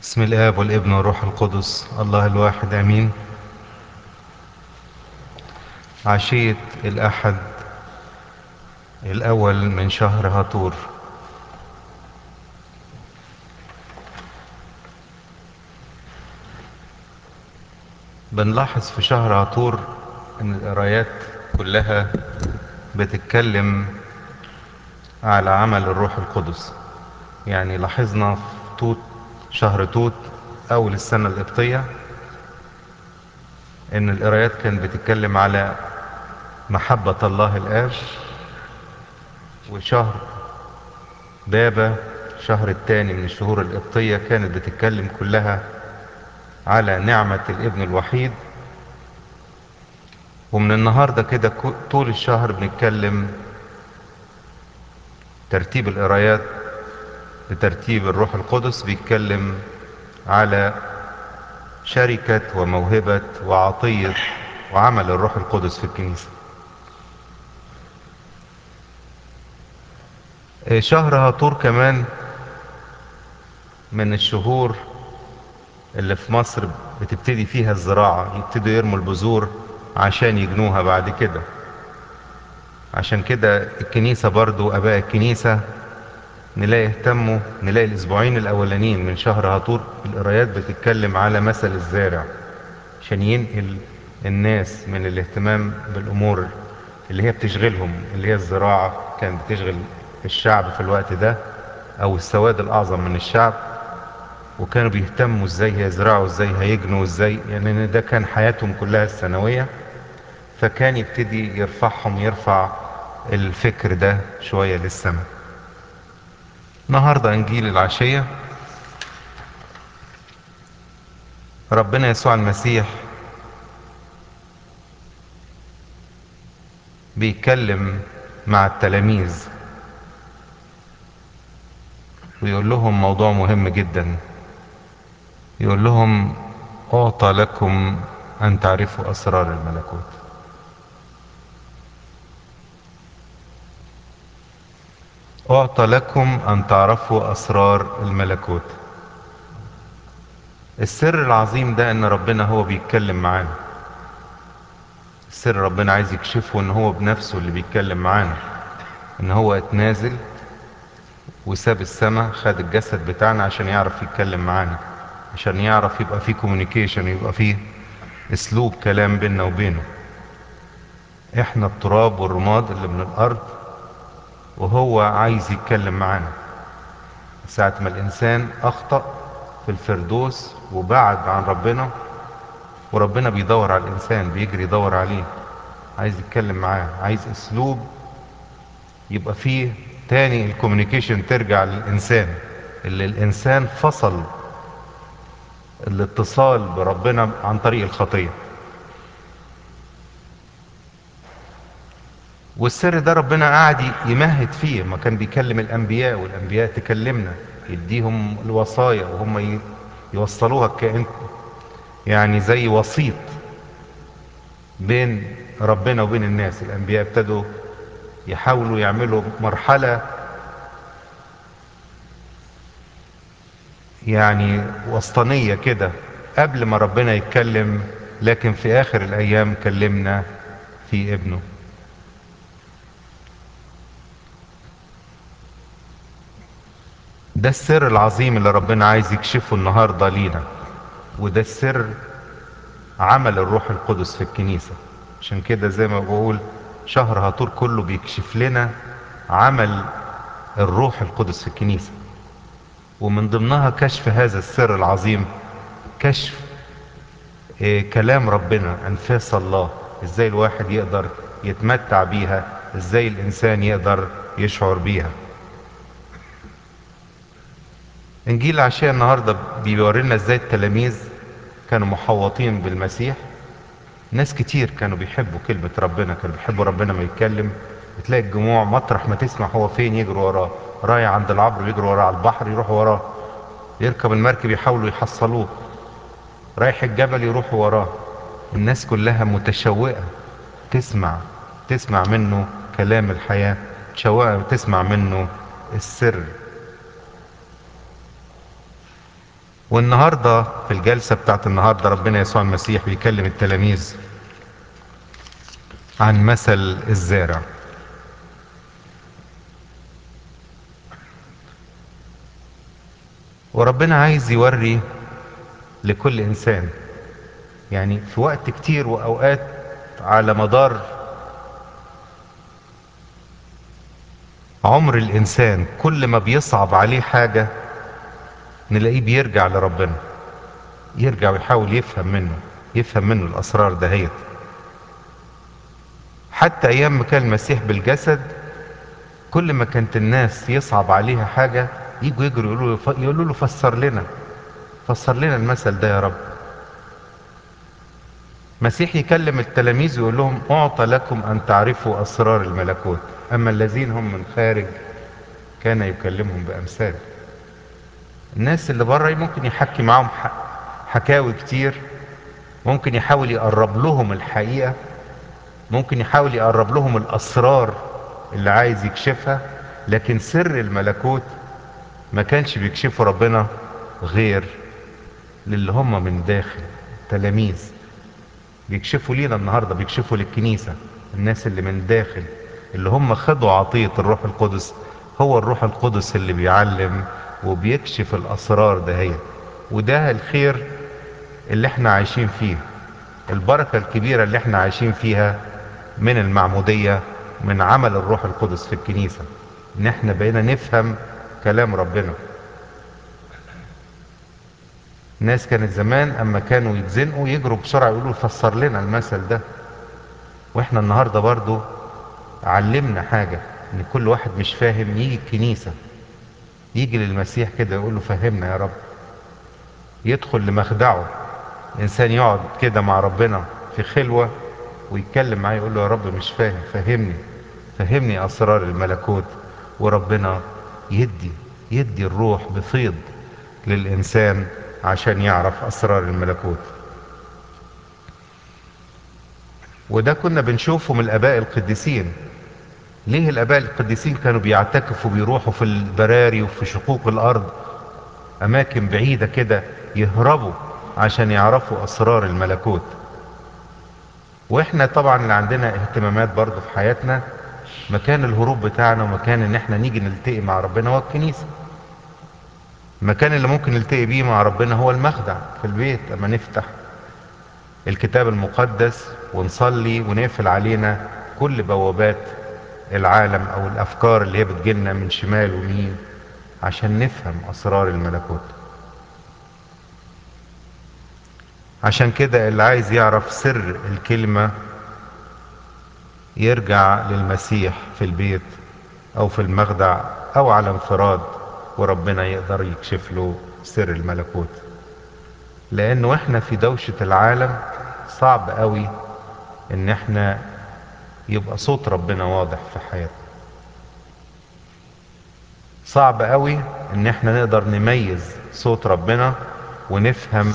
بسم الآب والابن والروح القدس الله الواحد آمين عشية الأحد الأول من شهر هاتور بنلاحظ في شهر هاتور ان القرايات كلها بتتكلم على عمل الروح القدس يعني لاحظنا في توت شهر توت اول السنة القبطية ان القرايات كانت بتتكلم على محبة الله الاب وشهر بابا شهر الثاني من الشهور القبطية كانت بتتكلم كلها على نعمة الابن الوحيد ومن النهاردة كده طول الشهر بنتكلم ترتيب القرايات بترتيب الروح القدس بيتكلم على شركة وموهبة وعطية وعمل الروح القدس في الكنيسة شهر هاتور كمان من الشهور اللي في مصر بتبتدي فيها الزراعة يبتدوا يرموا البذور عشان يجنوها بعد كده عشان كده الكنيسة برضو أباء الكنيسة نلاقي اهتموا نلاقي الأسبوعين الأولانيين من شهر هاتور القرايات بتتكلم على مثل الزارع عشان ينقل الناس من الاهتمام بالأمور اللي هي بتشغلهم اللي هي الزراعة كانت بتشغل الشعب في الوقت ده أو السواد الأعظم من الشعب وكانوا بيهتموا ازاي هيزرعوا ازاي هيجنوا ازاي يعني ده كان حياتهم كلها السنوية فكان يبتدي يرفعهم يرفع الفكر ده شوية للسماء النهاردة انجيل العشية ربنا يسوع المسيح بيتكلم مع التلاميذ ويقول لهم موضوع مهم جدا يقول لهم اعطى لكم ان تعرفوا اسرار الملكوت اعطى لكم ان تعرفوا اسرار الملكوت السر العظيم ده ان ربنا هو بيتكلم معانا السر ربنا عايز يكشفه ان هو بنفسه اللي بيتكلم معانا ان هو اتنازل وساب السماء خد الجسد بتاعنا عشان يعرف يتكلم معانا عشان يعرف يبقى فيه كوميونيكيشن يبقى فيه اسلوب كلام بيننا وبينه احنا التراب والرماد اللي من الارض وهو عايز يتكلم معانا ساعة ما الانسان اخطأ في الفردوس وبعد عن ربنا وربنا بيدور على الانسان بيجري يدور عليه عايز يتكلم معاه عايز اسلوب يبقى فيه تاني الكوميونيكيشن ترجع للانسان اللي الانسان فصل الاتصال بربنا عن طريق الخطية والسر ده ربنا قاعد يمهد فيه ما كان بيكلم الانبياء والانبياء تكلمنا يديهم الوصايا وهم يوصلوها كأن يعني زي وسيط بين ربنا وبين الناس الانبياء ابتدوا يحاولوا يعملوا مرحلة يعني وسطانية كده قبل ما ربنا يتكلم لكن في اخر الايام كلمنا في ابنه ده السر العظيم اللي ربنا عايز يكشفه النهاردة لينا وده السر عمل الروح القدس في الكنيسة عشان كده زي ما بقول شهر هاتور كله بيكشف لنا عمل الروح القدس في الكنيسة ومن ضمنها كشف هذا السر العظيم كشف إيه كلام ربنا انفاس الله ازاي الواحد يقدر يتمتع بيها ازاي الانسان يقدر يشعر بيها انجيل العشاء النهارده بيورينا ازاي التلاميذ كانوا محوطين بالمسيح ناس كتير كانوا بيحبوا كلمة ربنا كانوا بيحبوا ربنا ما يتكلم بتلاقي الجموع مطرح ما تسمع هو فين يجروا وراه رايح عند العبر يجروا وراه على البحر يروحوا وراه يركب المركب يحاولوا يحصلوه رايح الجبل يروحوا وراه الناس كلها متشوقة تسمع تسمع منه كلام الحياة متشوقة تسمع منه السر والنهاردة في الجلسة بتاعت النهاردة ربنا يسوع المسيح بيكلم التلاميذ عن مثل الزارع وربنا عايز يوري لكل انسان يعني في وقت كتير واوقات على مدار عمر الانسان كل ما بيصعب عليه حاجة نلاقيه بيرجع لربنا يرجع ويحاول يفهم منه يفهم منه الاسرار دهيت حتى ايام ما كان المسيح بالجسد كل ما كانت الناس يصعب عليها حاجة يجوا يجروا يقولوا له يقولوا له فسر لنا فسر لنا المثل ده يا رب مسيح يكلم التلاميذ ويقول لهم اعطى لكم ان تعرفوا اسرار الملكوت اما الذين هم من خارج كان يكلمهم بامثال الناس اللي بره ممكن يحكي معاهم حكاوي كتير ممكن يحاول يقرب لهم الحقيقة ممكن يحاول يقرب لهم الاسرار اللي عايز يكشفها لكن سر الملكوت ما كانش بيكشفه ربنا غير للي هم من داخل تلاميذ بيكشفوا لينا النهارده بيكشفوا للكنيسه الناس اللي من داخل اللي هم خدوا عطيه الروح القدس هو الروح القدس اللي بيعلم وبيكشف الاسرار دهيت وده الخير اللي احنا عايشين فيه البركه الكبيره اللي احنا عايشين فيها من المعموديه من عمل الروح القدس في الكنيسه ان احنا بقينا نفهم كلام ربنا ناس كانت زمان اما كانوا يتزنقوا يجروا بسرعه يقولوا فسر لنا المثل ده واحنا النهارده برضو علمنا حاجه ان كل واحد مش فاهم يجي الكنيسه يجي للمسيح كده يقول له فهمنا يا رب يدخل لمخدعه انسان يقعد كده مع ربنا في خلوه ويتكلم معاه يقول له يا رب مش فاهم فهمني فهمني اسرار الملكوت وربنا يدي يدي الروح بفيض للانسان عشان يعرف اسرار الملكوت وده كنا بنشوفه من الاباء القديسين ليه الاباء القديسين كانوا بيعتكفوا بيروحوا في البراري وفي شقوق الارض اماكن بعيدة كده يهربوا عشان يعرفوا اسرار الملكوت واحنا طبعا اللي عندنا اهتمامات برضه في حياتنا مكان الهروب بتاعنا ومكان ان احنا نيجي نلتقي مع ربنا هو الكنيسة المكان اللي ممكن نلتقي بيه مع ربنا هو المخدع في البيت اما نفتح الكتاب المقدس ونصلي ونقفل علينا كل بوابات العالم او الافكار اللي هي بتجيلنا من شمال ويمين عشان نفهم اسرار الملكوت عشان كده اللي عايز يعرف سر الكلمة يرجع للمسيح في البيت او في المخدع او على انفراد وربنا يقدر يكشف له سر الملكوت لانه احنا في دوشة العالم صعب قوي ان احنا يبقى صوت ربنا واضح في حياتنا صعب قوي ان احنا نقدر نميز صوت ربنا ونفهم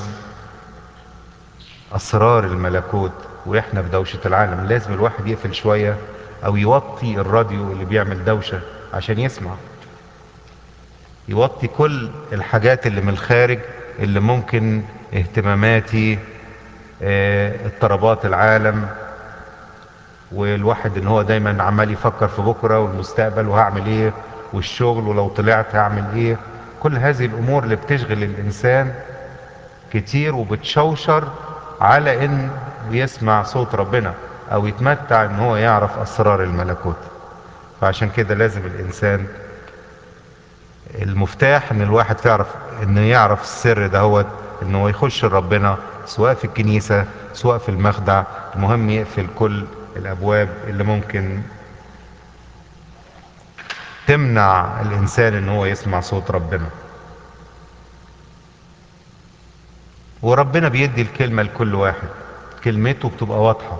اسرار الملكوت واحنا في دوشة العالم لازم الواحد يقفل شوية او يوطي الراديو اللي بيعمل دوشة عشان يسمع يوطي كل الحاجات اللي من الخارج اللي ممكن اهتماماتي اه اضطرابات العالم والواحد ان هو دايما عمال يفكر في بكرة والمستقبل وهعمل ايه والشغل ولو طلعت هعمل ايه كل هذه الامور اللي بتشغل الانسان كتير وبتشوشر على ان يسمع صوت ربنا او يتمتع ان هو يعرف اسرار الملكوت فعشان كده لازم الانسان المفتاح ان الواحد يعرف انه يعرف السر دهوت ان هو يخش ربنا سواء في الكنيسة سواء في المخدع المهم يقفل كل الابواب اللي ممكن تمنع الانسان ان هو يسمع صوت ربنا وربنا بيدي الكلمة لكل واحد كلمته بتبقى واضحة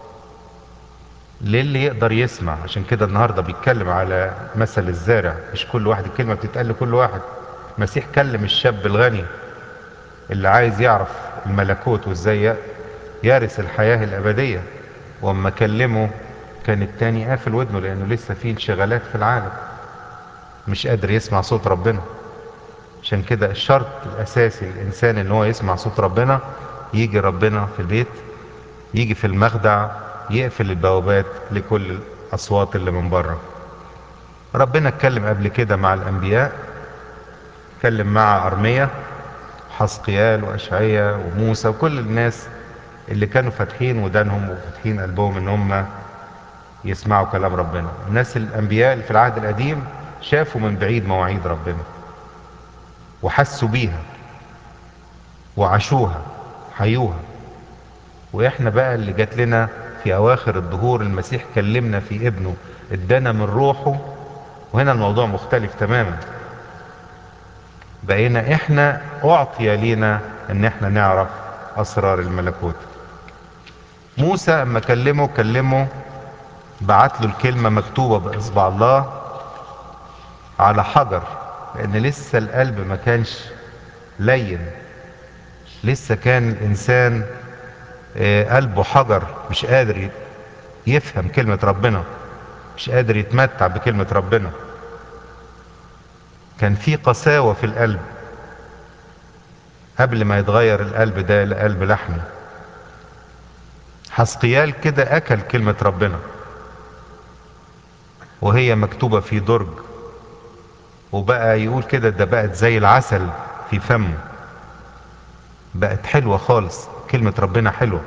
للي يقدر يسمع عشان كده النهاردة بيتكلم على مثل الزارع مش كل واحد الكلمة بتتقال لكل واحد المسيح كلم الشاب الغني اللي عايز يعرف الملكوت وازاي يرث الحياة الأبدية واما كلمه كان التاني قافل ودنه لأنه لسه فيه انشغالات في العالم مش قادر يسمع صوت ربنا عشان كده الشرط الاساسي للانسان ان هو يسمع صوت ربنا يجي ربنا في البيت يجي في المخدع يقفل البوابات لكل الاصوات اللي من بره ربنا اتكلم قبل كده مع الانبياء اتكلم مع ارميا حسقيال واشعيا وموسى وكل الناس اللي كانوا فاتحين ودانهم وفاتحين قلبهم ان هم يسمعوا كلام ربنا الناس الانبياء اللي في العهد القديم شافوا من بعيد مواعيد ربنا وحسوا بيها وعاشوها حيوها واحنا بقى اللي جات لنا في اواخر الدهور المسيح كلمنا في ابنه ادانا من روحه وهنا الموضوع مختلف تماما بقينا احنا اعطي لينا ان احنا نعرف اسرار الملكوت موسى اما كلمه كلمه بعت له الكلمة مكتوبة باصبع الله على حجر لان لسه القلب ما كانش لين لسه كان الانسان قلبه حجر مش قادر يفهم كلمة ربنا مش قادر يتمتع بكلمة ربنا كان في قساوة في القلب قبل ما يتغير القلب ده لقلب لحمي حسقيال كده اكل كلمة ربنا وهي مكتوبة في درج وبقى يقول كده ده بقت زي العسل في فمه بقت حلوة خالص كلمة ربنا حلوة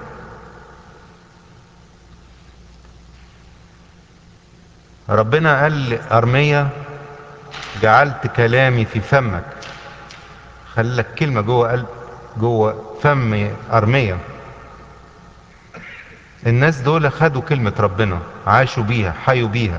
ربنا قال لأرمية جعلت كلامي في فمك خلك كلمة جوه قلب جوه فم أرمية الناس دول خدوا كلمة ربنا عاشوا بيها حيوا بيها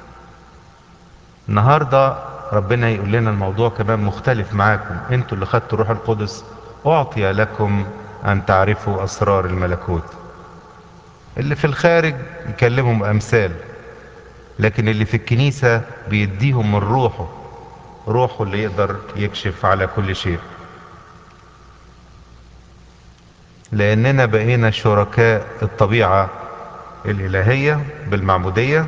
النهاردة ربنا يقول لنا الموضوع كمان مختلف معاكم انتوا اللي خدتوا روح القدس اعطي لكم ان تعرفوا اسرار الملكوت اللي في الخارج يكلمهم امثال لكن اللي في الكنيسة بيديهم من روحه روحه اللي يقدر يكشف على كل شيء لاننا بقينا شركاء الطبيعة الالهية بالمعمودية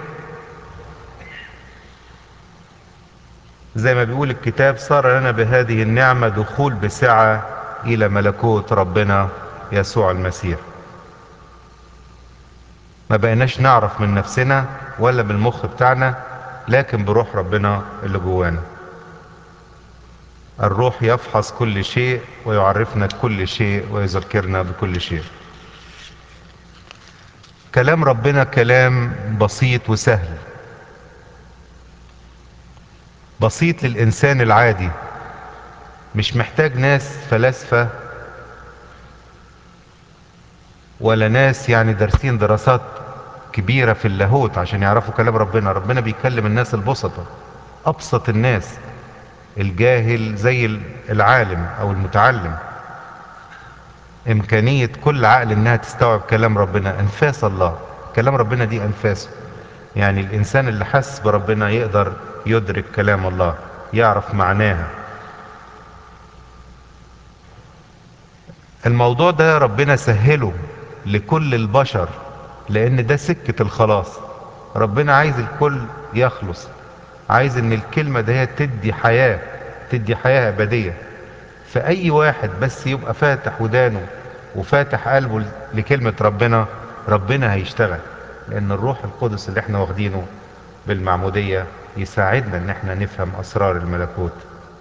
زي ما بيقول الكتاب صار لنا بهذه النعمة دخول بسعة الى ملكوت ربنا يسوع المسيح ما بقيناش نعرف من نفسنا ولا بالمخ بتاعنا لكن بروح ربنا اللي جوانا الروح يفحص كل شيء ويعرفنا كل شيء ويذكرنا بكل شيء كلام ربنا كلام بسيط وسهل بسيط للإنسان العادي مش محتاج ناس فلاسفة ولا ناس يعني دارسين دراسات كبيرة في اللاهوت عشان يعرفوا كلام ربنا ربنا بيكلم الناس البسطة أبسط الناس الجاهل زي العالم أو المتعلم إمكانية كل عقل إنها تستوعب كلام ربنا أنفاس الله كلام ربنا دي أنفاسه يعني الإنسان اللي حس بربنا يقدر يدرك كلام الله يعرف معناها الموضوع ده ربنا سهله لكل البشر لان ده سكة الخلاص ربنا عايز الكل يخلص عايز ان الكلمة ده تدي حياة تدي حياة ابدية فاي واحد بس يبقى فاتح ودانه وفاتح قلبه لكلمة ربنا ربنا هيشتغل لان الروح القدس اللي احنا واخدينه بالمعمودية يساعدنا ان احنا نفهم اسرار الملكوت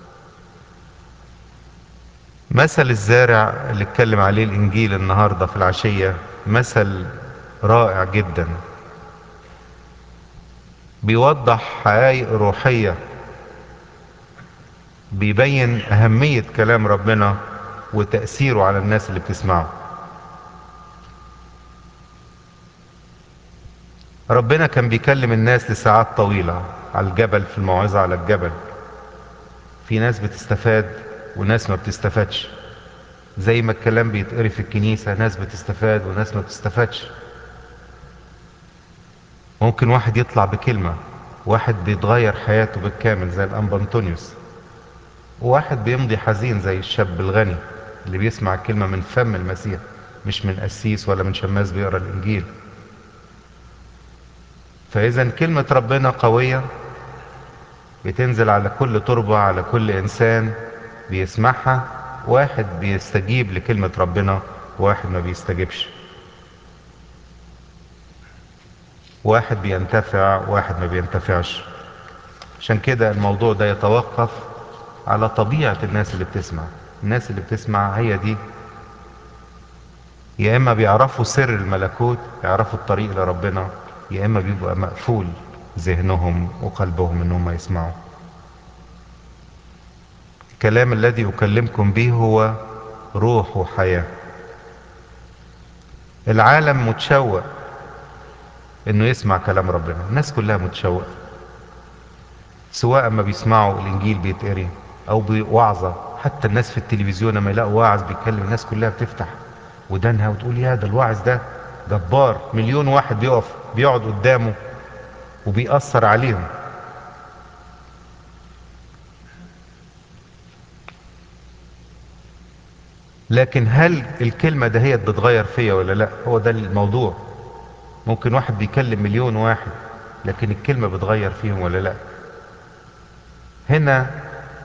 مثل الزارع اللي اتكلم عليه الانجيل النهاردة في العشية مثل رائع جدا بيوضح حقائق روحية بيبين اهمية كلام ربنا وتأثيره على الناس اللي بتسمعه ربنا كان بيكلم الناس لساعات طويلة على الجبل في الموعظة على الجبل في ناس بتستفاد وناس ما بتستفادش زي ما الكلام بيتقري في الكنيسة ناس بتستفاد وناس ما بتستفادش ممكن واحد يطلع بكلمة واحد بيتغير حياته بالكامل زي الأنبا أنطونيوس وواحد بيمضي حزين زي الشاب الغني اللي بيسمع الكلمة من فم المسيح مش من قسيس ولا من شماس بيقرا الإنجيل فإذا كلمة ربنا قوية بتنزل على كل تربة على كل إنسان بيسمعها واحد بيستجيب لكلمة ربنا واحد ما بيستجيبش واحد بينتفع واحد ما بينتفعش عشان كده الموضوع ده يتوقف على طبيعة الناس اللي بتسمع الناس اللي بتسمع هي دي يا اما بيعرفوا سر الملكوت يعرفوا الطريق لربنا يا اما بيبقى مقفول ذهنهم وقلبهم ان هم يسمعوا الكلام الذي اكلمكم به هو روح وحياة العالم متشوق انه يسمع كلام ربنا الناس كلها متشوقة سواء اما بيسمعوا الانجيل بيتقري او بوعظة حتى الناس في التلفزيون لما يلاقوا واعظ بيتكلم الناس كلها بتفتح ودانها وتقول يا ده الواعظ ده جبار مليون واحد بيقف بيقعد قدامه وبيأثر عليهم لكن هل الكلمة دهيت بتغير فيا ولا لا هو ده الموضوع ممكن واحد بيكلم مليون واحد لكن الكلمة بتغير فيهم ولا لا هنا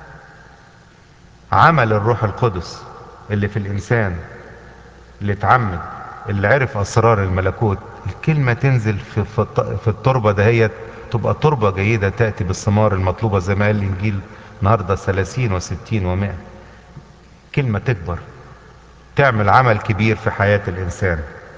عمل الروح القدس اللي في الإنسان اللي اتعمد اللي عرف أسرار الملكوت الكلمة تنزل في, في, في التربة دهيت تبقى تربة جيدة تأتي بالثمار المطلوبة زي ما قال الإنجيل النهاردة ثلاثين وستين ومائة كلمة تكبر تعمل عمل كبير في حياة الإنسان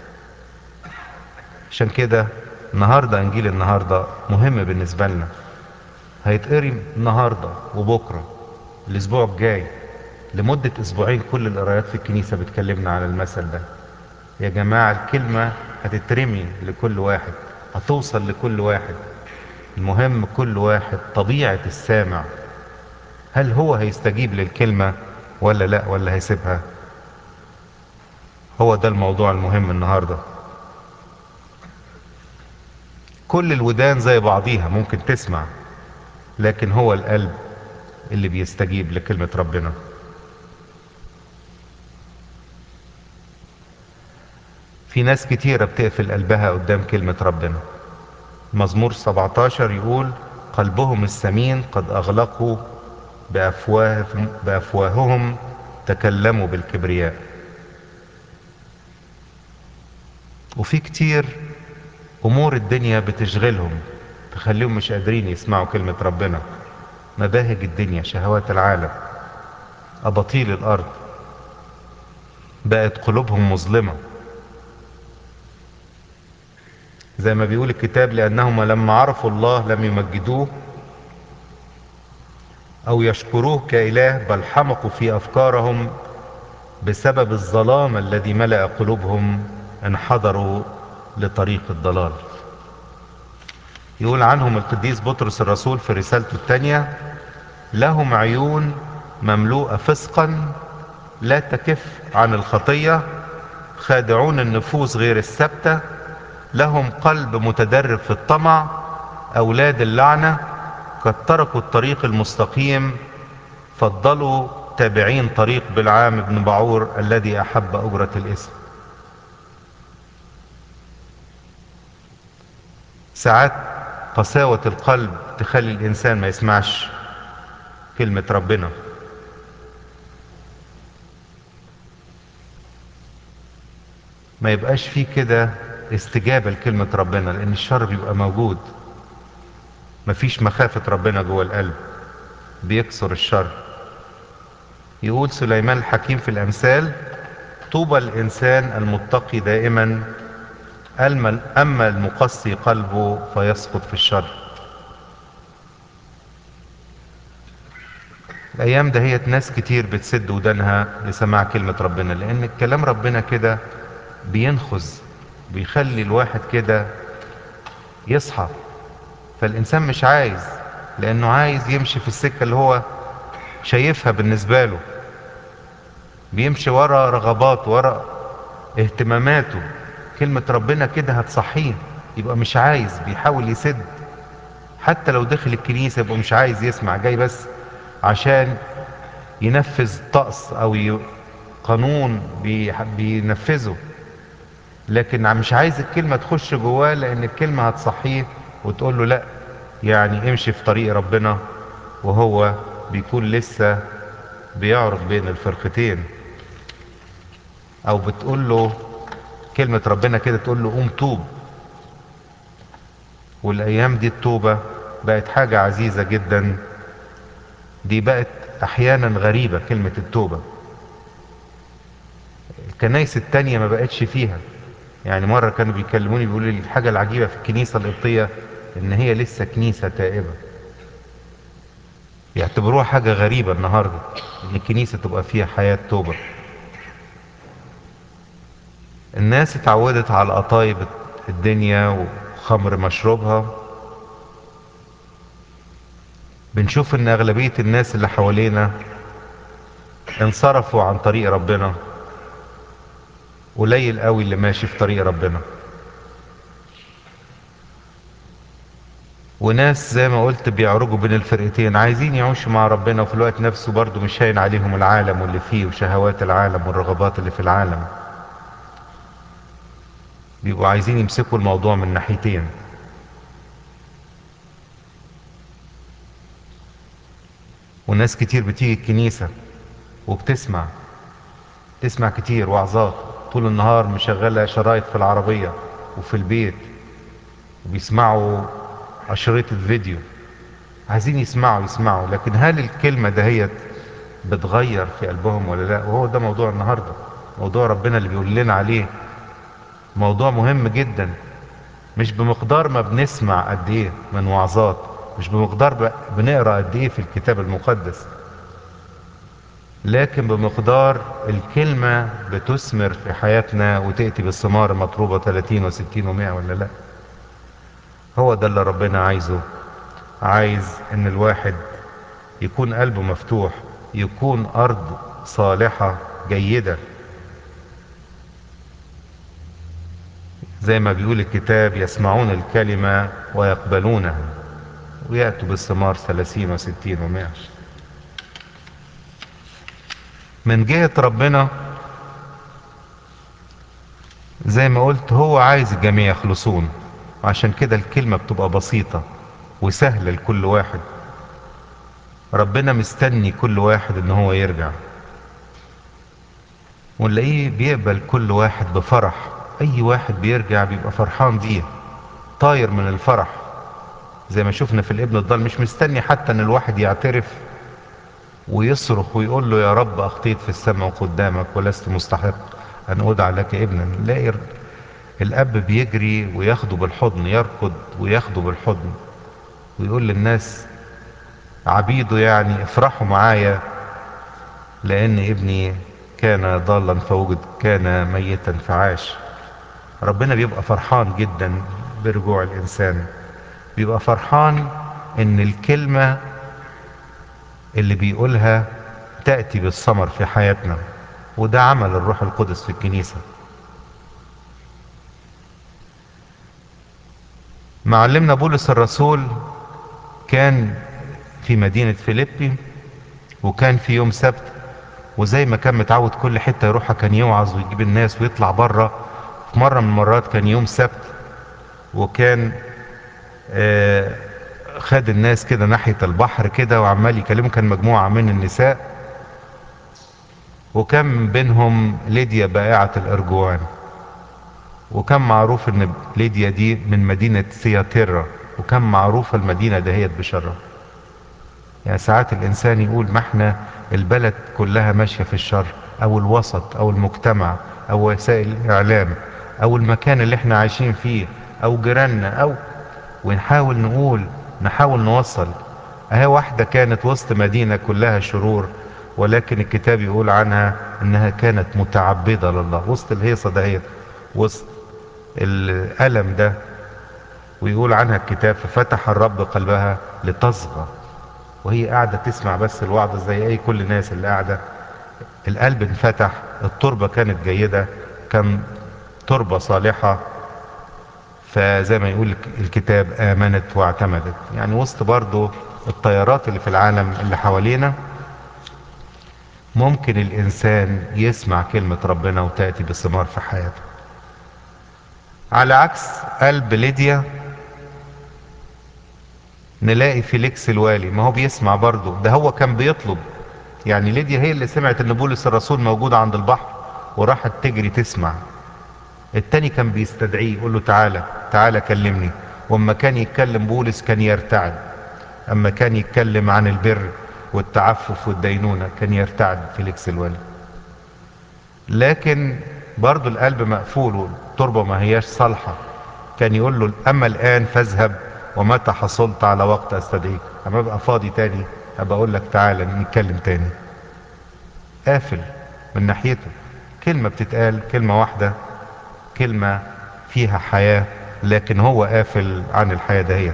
عشان كده النهاردة إنجيل النهاردة مهم بالنسبة لنا هيتقري النهاردة وبكرة الأسبوع الجاي لمدة أسبوعين كل القرايات في الكنيسة بتكلمنا على المثل ده يا جماعة الكلمة هتترمي لكل واحد هتوصل لكل واحد المهم كل واحد طبيعة السامع هل هو هيستجيب للكلمة ولا لا ولا هيسيبها هو ده الموضوع المهم النهاردة كل الودان زي بعضيها ممكن تسمع لكن هو القلب اللي بيستجيب لكلمة ربنا في ناس كتيرة بتقفل قلبها قدام كلمة ربنا مزمور 17 يقول قلبهم السمين قد أغلقوا بأفواه بأفواههم تكلموا بالكبرياء وفي كتير أمور الدنيا بتشغلهم تخليهم مش قادرين يسمعوا كلمة ربنا مباهج الدنيا شهوات العالم أباطيل الأرض بقت قلوبهم مظلمة زي ما بيقول الكتاب لأنهم لما عرفوا الله لم يمجدوه أو يشكروه كإله بل حمقوا في أفكارهم بسبب الظلام الذي ملأ قلوبهم انحدروا لطريق الضلال يقول عنهم القديس بطرس الرسول في رسالته الثانية لهم عيون مملوءة فسقا لا تكف عن الخطية خادعون النفوس غير الثابته لهم قلب متدرب في الطمع أولاد اللعنة قد تركوا الطريق المستقيم فضلوا تابعين طريق بالعام بن بعور الذي أحب أجرة الاسم ساعات قساوة القلب تخلي الإنسان ما يسمعش كلمة ربنا ما يبقاش فيه كده استجابة لكلمة ربنا لأن الشر بيبقى موجود مفيش مخافة ربنا جوه القلب بيكسر الشر يقول سليمان الحكيم في الأمثال طوبى الإنسان المتقي دائما أما المقسي قلبه فيسقط في الشر الأيام دهيت ناس كتير بتسد ودانها لسماع كلمة ربنا لأن الكلام ربنا كده بينخز بيخلي الواحد كده يصحى فالإنسان مش عايز لأنه عايز يمشي في السكة اللي هو شايفها بالنسبة له بيمشي ورا رغباته ورا اهتماماته كلمة ربنا كده هتصحيه يبقى مش عايز بيحاول يسد حتى لو دخل الكنيسة يبقى مش عايز يسمع جاي بس عشان ينفذ طقس او قانون بينفذه لكن مش عايز الكلمة تخش جواه لان الكلمة هتصحيه وتقول له لا يعني امشي في طريق ربنا وهو بيكون لسه بيعرف بين الفرقتين او بتقول له كلمة ربنا كده تقول له قوم توب والايام دي التوبة بقت حاجة عزيزة جدا دي بقت احيانا غريبة كلمة التوبة الكنايس التانية ما بقتش فيها يعني مرة كانوا بيكلموني بيقولوا لي الحاجة العجيبة في الكنيسة القبطية ان هي لسه كنيسة تائبة يعتبروها حاجة غريبة النهاردة ان الكنيسة تبقى فيها حياة توبة الناس اتعودت على قطايب الدنيا وخمر مشروبها بنشوف ان اغلبية الناس اللي حوالينا انصرفوا عن طريق ربنا قليل قوي اللي ماشي في طريق ربنا وناس زي ما قلت بيعرجوا بين الفرقتين عايزين يعيشوا مع ربنا وفي الوقت نفسه برضه مش هين عليهم العالم واللي فيه وشهوات العالم والرغبات اللي في العالم بيبقوا عايزين يمسكوا الموضوع من ناحيتين وناس كتير بتيجي الكنيسة وبتسمع تسمع كتير وعظات طول النهار مشغلة شرايط في العربية وفي البيت وبيسمعوا أشرطة فيديو عايزين يسمعوا يسمعوا لكن هل الكلمة دهيت بتغير في قلبهم ولا لا وهو ده موضوع النهاردة موضوع ربنا اللي بيقول لنا عليه موضوع مهم جدا مش بمقدار ما بنسمع قد ايه من وعظات مش بمقدار بنقرا قد ايه في الكتاب المقدس لكن بمقدار الكلمة بتثمر في حياتنا وتأتي بالثمار المطلوبة 30 و60 و100 ولا لا هو ده اللي ربنا عايزه عايز ان الواحد يكون قلبه مفتوح يكون ارض صالحة جيدة زي ما بيقول الكتاب يسمعون الكلمة ويقبلونها ويأتوا بالثمار ثلاثين وستين ومائة من جهة ربنا زي ما قلت هو عايز الجميع يخلصون عشان كده الكلمة بتبقى بسيطة وسهلة لكل واحد ربنا مستني كل واحد ان هو يرجع ونلاقيه بيقبل كل واحد بفرح اي واحد بيرجع بيبقى فرحان بيه طاير من الفرح زي ما شفنا في الابن الضال مش مستني حتى ان الواحد يعترف ويصرخ ويقول له يا رب اخطيت في السماء قدامك ولست مستحق ان ادعى لك ابنا نلاقي الاب بيجري وياخده بالحضن يركض وياخده بالحضن ويقول للناس عبيده يعني افرحوا معايا لان ابني كان ضالا فوجد كان ميتا فعاش ربنا بيبقى فرحان جدا برجوع الانسان بيبقى فرحان ان الكلمة اللي بيقولها تأتي بالثمر في حياتنا وده عمل الروح القدس في الكنيسة معلمنا بولس الرسول كان في مدينة فيليبي وكان في يوم سبت وزي ما كان متعود كل حتة يروحها كان يوعظ ويجيب الناس ويطلع بره في مرة من المرات كان يوم سبت وكان آه خد الناس كده ناحية البحر كده وعمال يكلمهم كان مجموعة من النساء وكان من بينهم ليديا بائعة الأرجوان وكان معروف ان ليديا دي من مدينة سياتيرا وكان معروفة المدينة دهيت بشرها يعني ساعات الانسان يقول ما احنا البلد كلها ماشية في الشر او الوسط او المجتمع او وسائل الاعلام او المكان اللي احنا عايشين فيه او جيراننا او ونحاول نقول نحاول نوصل اهي واحدة كانت وسط مدينة كلها شرور ولكن الكتاب يقول عنها انها كانت متعبدة لله وسط الهيصة دهيت وسط الألم ده ويقول عنها الكتاب ففتح الرب قلبها لتصغى وهي قاعدة تسمع بس الوعظ زي أي كل الناس اللي قاعدة القلب انفتح التربة كانت جيدة كان تربة صالحة فزي ما يقول الكتاب آمنت واعتمدت يعني وسط برضو الطيارات اللي في العالم اللي حوالينا ممكن الإنسان يسمع كلمة ربنا وتأتي بثمار في حياته على عكس قلب ليديا نلاقي فيليكس الوالي ما هو بيسمع برضه ده هو كان بيطلب يعني ليديا هي اللي سمعت ان بولس الرسول موجود عند البحر وراحت تجري تسمع التاني كان بيستدعيه يقول له تعالى تعالى كلمني واما كان يتكلم بولس كان يرتعد اما كان يتكلم عن البر والتعفف والدينونة كان يرتعد فيليكس الولي لكن برضو القلب مقفول والتربة ما هياش صالحة كان يقول له اما الان فاذهب ومتى حصلت على وقت استدعيك اما ابقى فاضي تاني ابقى اقول لك تعالى نتكلم تاني قافل من ناحيته كلمة بتتقال كلمة واحدة كلمة فيها حياة لكن هو قافل عن الحياة دهيت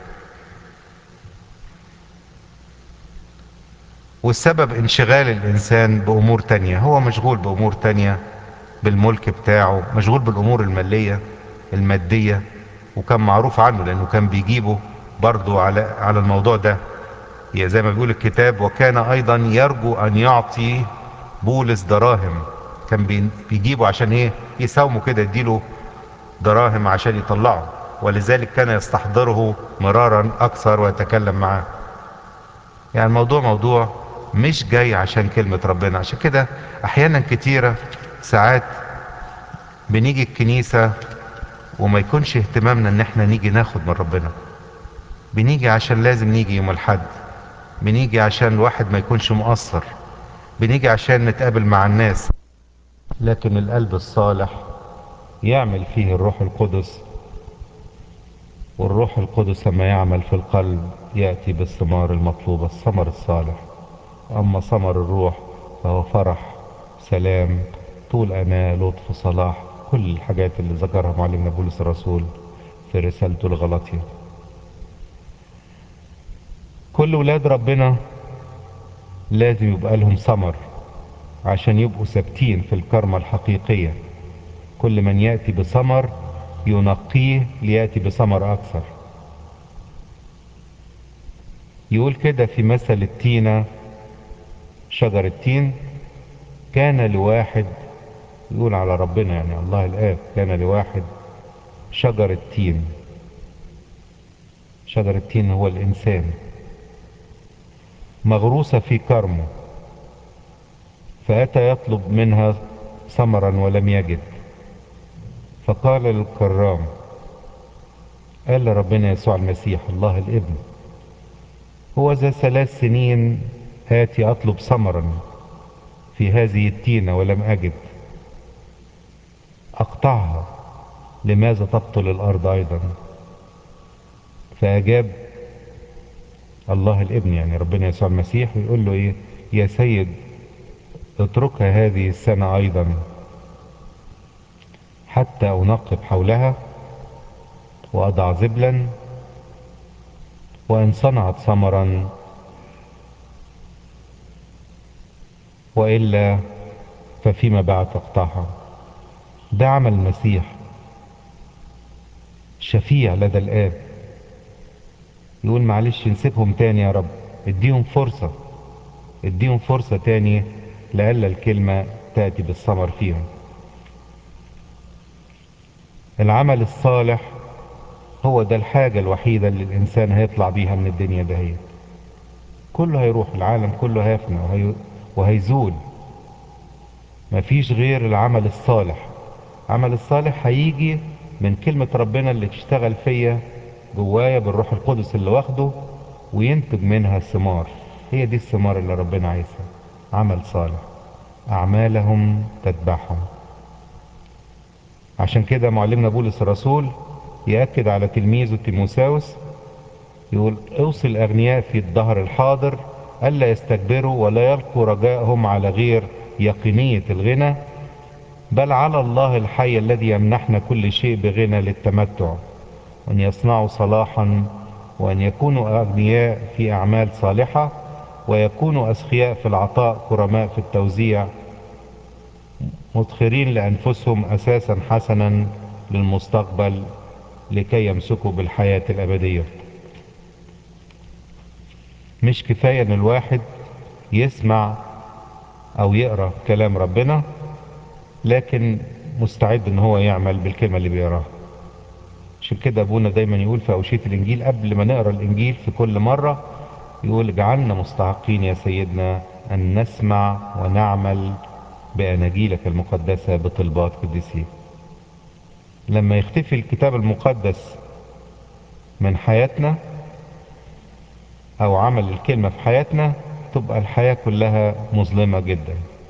والسبب انشغال الانسان بامور تانية هو مشغول بامور تانية بالملك بتاعه مشغول بالامور المالية المادية وكان معروف عنه لانه كان بيجيبه برضو على على الموضوع ده هي زي ما بيقول الكتاب وكان ايضا يرجو ان يعطي بولس دراهم كان بيجيبه عشان ايه يساومه كده يديله دراهم عشان يطلعه ولذلك كان يستحضره مرارا اكثر ويتكلم معاه يعني الموضوع موضوع مش جاي عشان كلمة ربنا عشان كده احيانا كتيرة ساعات بنيجي الكنيسة وما يكونش اهتمامنا ان احنا نيجي ناخد من ربنا بنيجي عشان لازم نيجي يوم الحد بنيجي عشان الواحد ما يكونش مقصر بنيجي عشان نتقابل مع الناس لكن القلب الصالح يعمل فيه الروح القدس والروح القدس لما يعمل في القلب يأتي بالثمار المطلوبة الثمر الصالح أما ثمر الروح فهو فرح سلام طول أناة لطف صلاح كل الحاجات اللي ذكرها معلمنا بولس الرسول في رسالته الغلطية كل ولاد ربنا لازم يبقى لهم ثمر عشان يبقوا ثابتين في الكرمة الحقيقية كل من يأتي بثمر ينقيه ليأتي بثمر أكثر يقول كده في مثل التينة شجر التين كان لواحد يقول على ربنا يعني الله الآب كان لواحد شجر التين شجر التين هو الإنسان مغروسة في كرمه فأتى يطلب منها ثمرا ولم يجد فقال للكرام قال لربنا يسوع المسيح الله الابن هو ذا ثلاث سنين آتي أطلب ثمرا في هذه التينة ولم أجد أقطعها لماذا تبطل الأرض أيضا فأجاب الله الابن يعني ربنا يسوع المسيح ويقول له إيه يا سيد اتركها هذه السنة أيضا حتى أنقب حولها وأضع زبلا وإن صنعت ثمرا وإلا ففيما بعد تقطعها ده عمل المسيح شفيع لدى الآب يقول معلش نسيبهم تاني يا رب اديهم فرصة اديهم فرصة تاني لألا الكلمة تأتي بالثمر فيهم العمل الصالح هو ده الحاجة الوحيدة اللي الإنسان هيطلع بيها من الدنيا دهيت كله هيروح العالم كله هيفنى وهي... وهيزول مفيش غير العمل الصالح العمل الصالح هيجي من كلمة ربنا اللي تشتغل فيا جوايا بالروح القدس اللي واخده وينتج منها الثمار هي دي الثمار اللي ربنا عايزها عمل صالح أعمالهم تتبعهم عشان كده معلمنا بولس الرسول يأكد على تلميذه تيموساوس يقول اوصي الأغنياء في الظهر الحاضر ألا يستكبروا ولا يلقوا رجائهم على غير يقينية الغنى بل على الله الحي الذي يمنحنا كل شيء بغنى للتمتع وأن يصنعوا صلاحا وأن يكونوا أغنياء في أعمال صالحة ويكونوا أسخياء في العطاء كرماء في التوزيع مدخرين لأنفسهم أساسا حسنا للمستقبل لكي يمسكوا بالحياة الأبدية مش كفاية ان الواحد يسمع او يقرأ كلام ربنا لكن مستعد ان هو يعمل بالكلمة اللي بيقراها عشان كده ابونا دايما يقول في اوشية الانجيل قبل ما نقرأ الانجيل في كل مرة يقول اجعلنا مستحقين يا سيدنا أن نسمع ونعمل بأناجيلك المقدسة بطلبات قديسين لما يختفي الكتاب المقدس من حياتنا أو عمل الكلمة في حياتنا تبقى الحياة كلها مظلمة جدا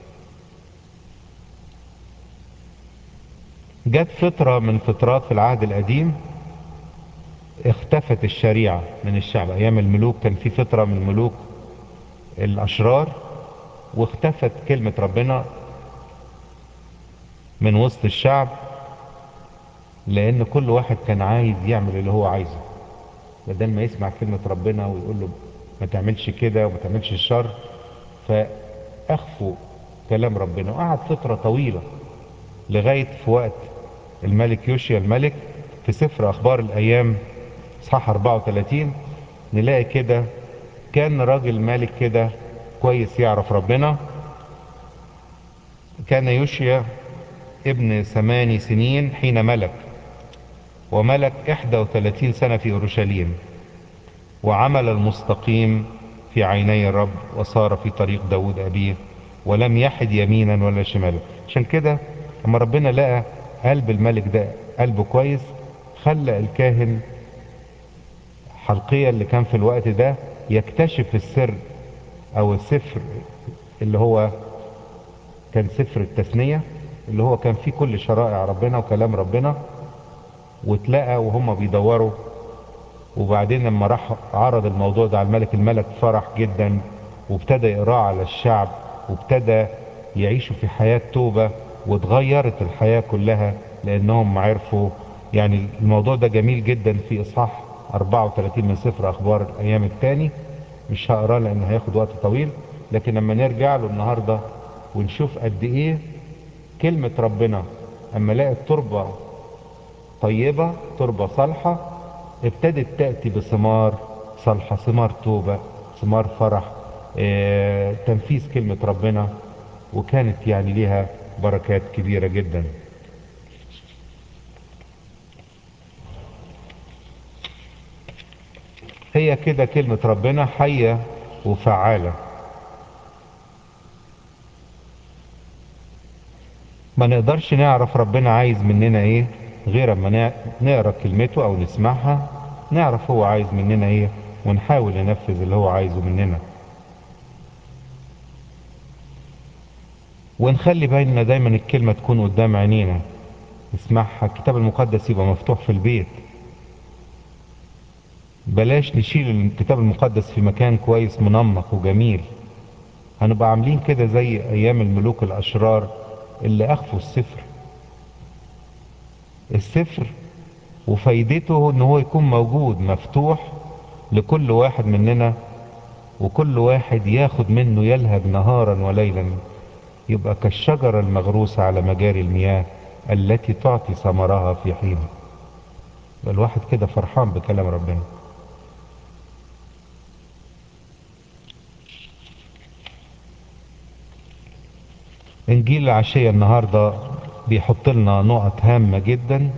جت فترة من فترات في العهد القديم اختفت الشريعة من الشعب ايام الملوك كان في فترة من الملوك الاشرار واختفت كلمة ربنا من وسط الشعب لان كل واحد كان عايز يعمل اللي هو عايزه بدل ما يسمع كلمة ربنا ويقول له ما تعملش كده وما تعملش الشر فاخفوا كلام ربنا وقعد فترة طويلة لغاية في وقت الملك يوشيا الملك في سفر اخبار الايام صح 34 نلاقي كده كان راجل مالك كده كويس يعرف ربنا كان يوشيا ابن ثماني سنين حين ملك وملك 31 سنة في أورشليم وعمل المستقيم في عيني الرب وصار في طريق داود أبيه ولم يحد يمينا ولا شمالا عشان كده لما ربنا لقى قلب الملك ده قلبه كويس خلى الكاهن حلقية اللي كان في الوقت ده يكتشف السر او السفر اللي هو كان سفر التثنية اللي هو كان فيه كل شرائع ربنا وكلام ربنا واتلقى وهم بيدوروا وبعدين لما راح عرض الموضوع ده على الملك الملك فرح جدا وابتدى يقراه على الشعب وابتدى يعيشوا في حياة توبة واتغيرت الحياة كلها لانهم عرفوا يعني الموضوع ده جميل جدا في اصحاح 34 من سفر اخبار الايام الثاني مش هقراه لان هياخد وقت طويل لكن لما نرجع له النهارده ونشوف قد ايه كلمة ربنا اما لقت تربة طيبة تربة صالحة ابتدت تأتي بثمار صالحة ثمار توبة ثمار فرح اه تنفيذ كلمة ربنا وكانت يعني ليها بركات كبيرة جدا هي كده كلمة ربنا حية وفعالة ما نقدرش نعرف ربنا عايز مننا ايه غير اما نقرا كلمته او نسمعها نعرف هو عايز مننا ايه ونحاول ننفذ اللي هو عايزه مننا ونخلي بالنا دايما الكلمة تكون قدام عينينا نسمعها الكتاب المقدس يبقى مفتوح في البيت بلاش نشيل الكتاب المقدس في مكان كويس منمق وجميل هنبقى عاملين كده زي ايام الملوك الاشرار اللي اخفوا السفر السفر وفايدته ان هو يكون موجود مفتوح لكل واحد مننا وكل واحد ياخد منه يلهج نهارا وليلا يبقى كالشجرة المغروسة على مجاري المياه التي تعطي ثمرها في حينه الواحد كده فرحان بكلام ربنا انجيل العشية النهاردة بيحط لنا نقط هامة جدا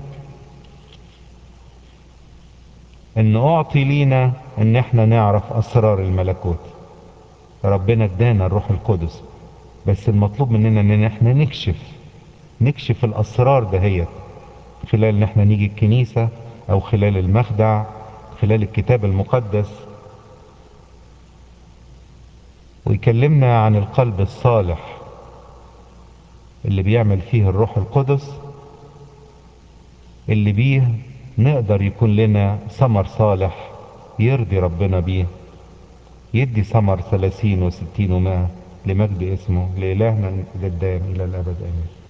ان اعطي لينا ان احنا نعرف اسرار الملكوت ربنا ادانا الروح القدس بس المطلوب مننا ان احنا نكشف نكشف الاسرار دهيت خلال ان احنا نيجي الكنيسة او خلال المخدع خلال الكتاب المقدس ويكلمنا عن القلب الصالح اللي بيعمل فيه الروح القدس اللي بيه نقدر يكون لنا ثمر صالح يرضي ربنا بيه يدي ثمر ثلاثين وستين ومائة لمجد اسمه لإلهنا الدائم إلى الأبد آمين